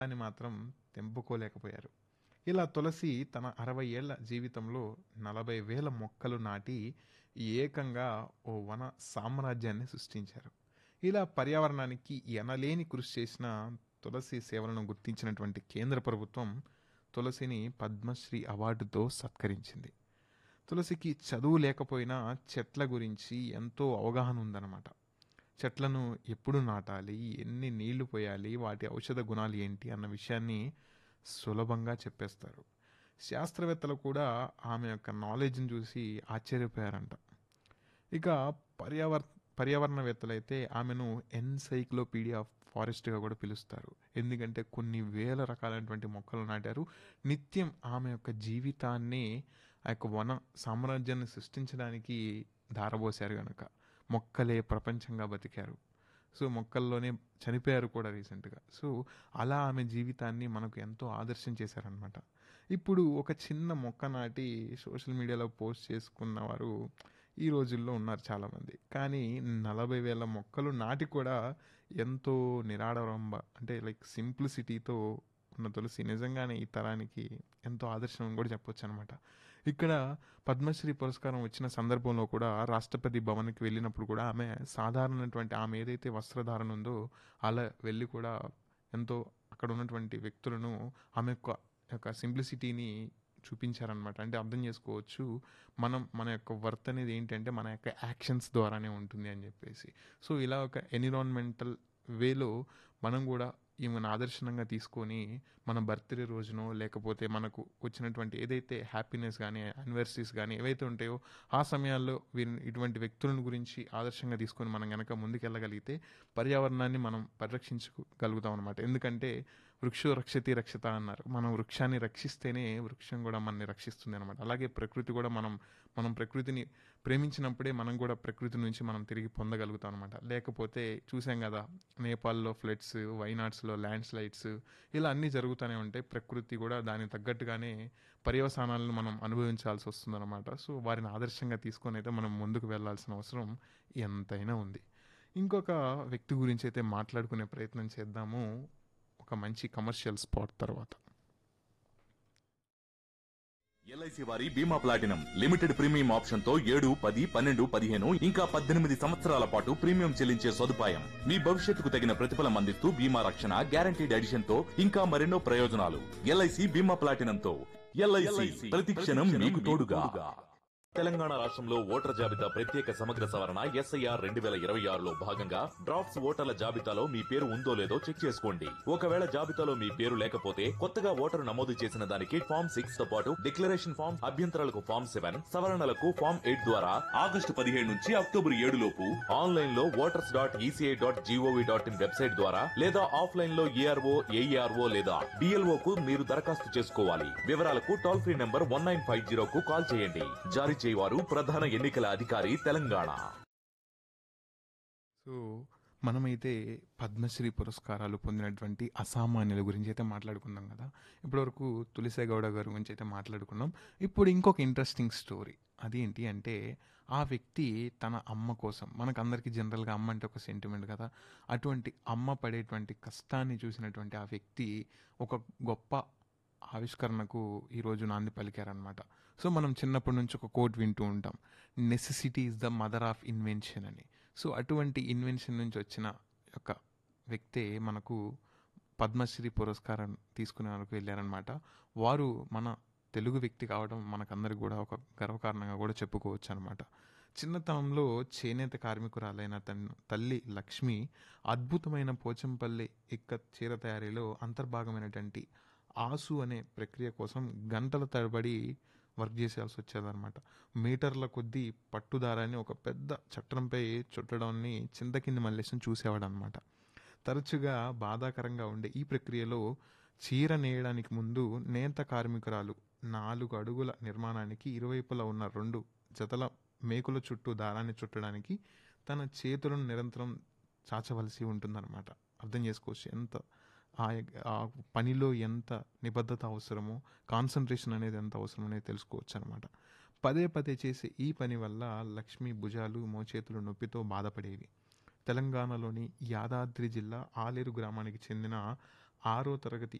అని మాత్రం తెంపుకోలేకపోయారు ఇలా తులసి తన అరవై ఏళ్ల జీవితంలో నలభై వేల మొక్కలు నాటి ఏకంగా ఓ వన సామ్రాజ్యాన్ని సృష్టించారు ఇలా పర్యావరణానికి ఎనలేని కృషి చేసిన తులసి సేవలను గుర్తించినటువంటి కేంద్ర ప్రభుత్వం తులసిని పద్మశ్రీ అవార్డుతో సత్కరించింది తులసికి చదువు లేకపోయినా చెట్ల గురించి ఎంతో అవగాహన ఉందన్నమాట చెట్లను ఎప్పుడు నాటాలి ఎన్ని నీళ్లు పోయాలి వాటి ఔషధ గుణాలు ఏంటి అన్న విషయాన్ని సులభంగా చెప్పేస్తారు శాస్త్రవేత్తలు కూడా ఆమె యొక్క నాలెడ్జ్ని చూసి ఆశ్చర్యపోయారంట ఇక పర్యావర పర్యావరణవేత్తలైతే ఆమెను ఎన్సైక్లోపీడియా ఆఫ్ ఫారెస్ట్గా కూడా పిలుస్తారు ఎందుకంటే కొన్ని వేల రకాలైనటువంటి మొక్కలు నాటారు నిత్యం ఆమె యొక్క జీవితాన్ని ఆ యొక్క వన సామ్రాజ్యాన్ని సృష్టించడానికి ధారపోశారు కనుక మొక్కలే ప్రపంచంగా బతికారు సో మొక్కల్లోనే చనిపోయారు కూడా రీసెంట్గా సో అలా ఆమె జీవితాన్ని మనకు ఎంతో ఆదర్శం చేశారనమాట ఇప్పుడు ఒక చిన్న మొక్క నాటి సోషల్ మీడియాలో పోస్ట్ చేసుకున్న వారు ఈ రోజుల్లో ఉన్నారు చాలామంది కానీ నలభై వేల మొక్కలు నాటి కూడా ఎంతో నిరాడంబ అంటే లైక్ సింప్లిసిటీతో ఉన్న తులసి నిజంగానే ఈ తరానికి ఎంతో ఆదర్శం అని కూడా చెప్పొచ్చు అనమాట ఇక్కడ పద్మశ్రీ పురస్కారం వచ్చిన సందర్భంలో కూడా రాష్ట్రపతి భవన్కి వెళ్ళినప్పుడు కూడా ఆమె సాధారణటువంటి ఆమె ఏదైతే వస్త్రధారణ ఉందో అలా వెళ్ళి కూడా ఎంతో అక్కడ ఉన్నటువంటి వ్యక్తులను ఆమె యొక్క యొక్క సింప్లిసిటీని చూపించారనమాట అంటే అర్థం చేసుకోవచ్చు మనం మన యొక్క వర్త్ అనేది ఏంటంటే మన యొక్క యాక్షన్స్ ద్వారానే ఉంటుంది అని చెప్పేసి సో ఇలా ఒక ఎన్విరాన్మెంటల్ వేలో మనం కూడా ఈమెను ఆదర్శనంగా తీసుకొని మన బర్త్డే రోజునో లేకపోతే మనకు వచ్చినటువంటి ఏదైతే హ్యాపీనెస్ కానీ యానివర్సరీస్ కానీ ఏవైతే ఉంటాయో ఆ సమయాల్లో వీరిని ఇటువంటి వ్యక్తులను గురించి ఆదర్శంగా తీసుకొని మనం కనుక ముందుకెళ్ళగలిగితే పర్యావరణాన్ని మనం పరిరక్షించగలుగుతాం అనమాట ఎందుకంటే వృక్షో రక్షతి రక్షత అన్నారు మనం వృక్షాన్ని రక్షిస్తేనే వృక్షం కూడా మనని రక్షిస్తుంది అనమాట అలాగే ప్రకృతి కూడా మనం మనం ప్రకృతిని ప్రేమించినప్పుడే మనం కూడా ప్రకృతి నుంచి మనం తిరిగి పొందగలుగుతాం అనమాట లేకపోతే చూసాం కదా నేపాల్లో ఫ్లడ్స్ వైనాడ్స్లో ల్యాండ్ స్లైడ్స్ ఇలా అన్నీ జరుగుతూనే ఉంటాయి ప్రకృతి కూడా దానికి తగ్గట్టుగానే పర్యవసానాలను మనం అనుభవించాల్సి వస్తుందన్నమాట సో వారిని ఆదర్శంగా తీసుకొని అయితే మనం ముందుకు వెళ్ళాల్సిన అవసరం ఎంతైనా ఉంది ఇంకొక వ్యక్తి గురించి అయితే మాట్లాడుకునే ప్రయత్నం చేద్దాము ఒక మంచి కమర్షియల్ స్పాట్ తర్వాత ఎల్ఐసి వారి బీమా ప్లాటినం లిమిటెడ్ ప్రీమియం ఆప్షన్ తో ఏడు పది పన్నెండు పదిహేను ఇంకా పద్దెనిమిది సంవత్సరాల పాటు ప్రీమియం చెల్లించే సదుపాయం మీ భవిష్యత్తుకు తగిన ప్రతిఫలం అందిస్తూ బీమా రక్షణ గ్యారంటీడ్ ఎడిషన్ తో ఇంకా మరెన్నో ప్రయోజనాలు ఎల్ఐసి బీమా ప్లాటినం తో ఎల్ఐసి ప్రతి క్షణం మీకు తోడుగా తెలంగాణ రాష్ట్రంలో ఓటర్ జాబితా ప్రత్యేక సమగ్ర సవరణ ఎస్ఐఆర్ రెండు వేల ఇరవై ఆరులో భాగంగా డ్రాఫ్ట్స్ ఓటర్ల జాబితాలో మీ పేరు ఉందో లేదో చెక్ చేసుకోండి ఒకవేళ జాబితాలో మీ పేరు లేకపోతే కొత్తగా ఓటరు నమోదు చేసిన దానికి ఫామ్ సిక్స్ తో పాటు డిక్లరేషన్ ఫామ్ అభ్యంతరాలకు ఫామ్ సెవెన్ సవరణలకు ఫామ్ ఎయిట్ ద్వారా ఆగస్టు పదిహేడు నుంచి అక్టోబర్ ఏడు లోపు ఆన్లైన్ లో voters dot ECI dot GOV dot in website ద్వారా లేదా ఆఫ్లైన్ లో ఏఆర్ఓ ఏఈఆర్ఓ లేదా డిఎల్ఓ కు మీరు దరఖాస్తు చేసుకోవాలి వివరాలకు toll free number one nine five zero కు కాల్ చేయండి జారీ చేయవారు ప్రధాన ఎన్నికల అధికారి తెలంగాణ సో మనమైతే పద్మశ్రీ పురస్కారాలు పొందినటువంటి అసామాన్యుల గురించి అయితే మాట్లాడుకున్నాం కదా ఇప్పటివరకు తులసి గౌడ గారి గురించి అయితే మాట్లాడుకున్నాం ఇప్పుడు ఇంకొక ఇంట్రెస్టింగ్ స్టోరీ అదేంటి అంటే ఆ వ్యక్తి తన అమ్మ కోసం మనకు అందరికీ జనరల్గా అమ్మ అంటే ఒక సెంటిమెంట్ కదా అటువంటి అమ్మ పడేటువంటి కష్టాన్ని చూసినటువంటి ఆ వ్యక్తి ఒక గొప్ప ఆవిష్కరణకు ఈరోజు నాంది పలికారనమాట సో మనం చిన్నప్పటి నుంచి ఒక కోట్ వింటూ ఉంటాం necessity is the mother of invention అని సో అటువంటి ఇన్వెన్షన్ నుంచి వచ్చిన ఒక వ్యక్తే మనకు పద్మశ్రీ పురస్కారం తీసుకునే వరకు వెళ్ళారనమాట వారు మన తెలుగు వ్యక్తి కావడం మనకందరికి కూడా ఒక గర్వకారణంగా కూడా చెప్పుకోవచ్చు అనమాట చిన్నతనంలో చేనేత కార్మికురాలైన తన తల్లి లక్ష్మి అద్భుతమైన పోచంపల్లి ఇక్క చీర తయారీలో అంతర్భాగమైనటువంటి ఆసు అనే ప్రక్రియ కోసం గంటల తరబడి వర్క్ చేసేయాల్సి వచ్చేదన్నమాట మీటర్ల కొద్దీ పట్టుదారాన్ని ఒక పెద్ద చట్రంపై చుట్టడాన్ని చింత కింది మల్లేసం చూసేవాడు అనమాట తరచుగా బాధాకరంగా ఉండే ఈ ప్రక్రియలో చీర నేయడానికి ముందు నేత కార్మికురాలు నాలుగు అడుగుల నిర్మాణానికి ఇరువైపులా ఉన్న రెండు జతల మేకుల చుట్టూ దారాన్ని చుట్టడానికి తన చేతులను నిరంతరం చాచవలసి ఉంటుందన్నమాట అర్థం చేసుకోవచ్చు ఎంత ఆ ఆ పనిలో ఎంత నిబద్ధత అవసరమో కాన్సన్ట్రేషన్ అనేది ఎంత అవసరం అనేది తెలుసుకోవచ్చు అనమాట పదే పదే చేసే ఈ పని వల్ల లక్ష్మి భుజాలు మోచేతులు నొప్పితో బాధపడేవి తెలంగాణలోని యాదాద్రి జిల్లా ఆలేరు గ్రామానికి చెందిన ఆరో తరగతి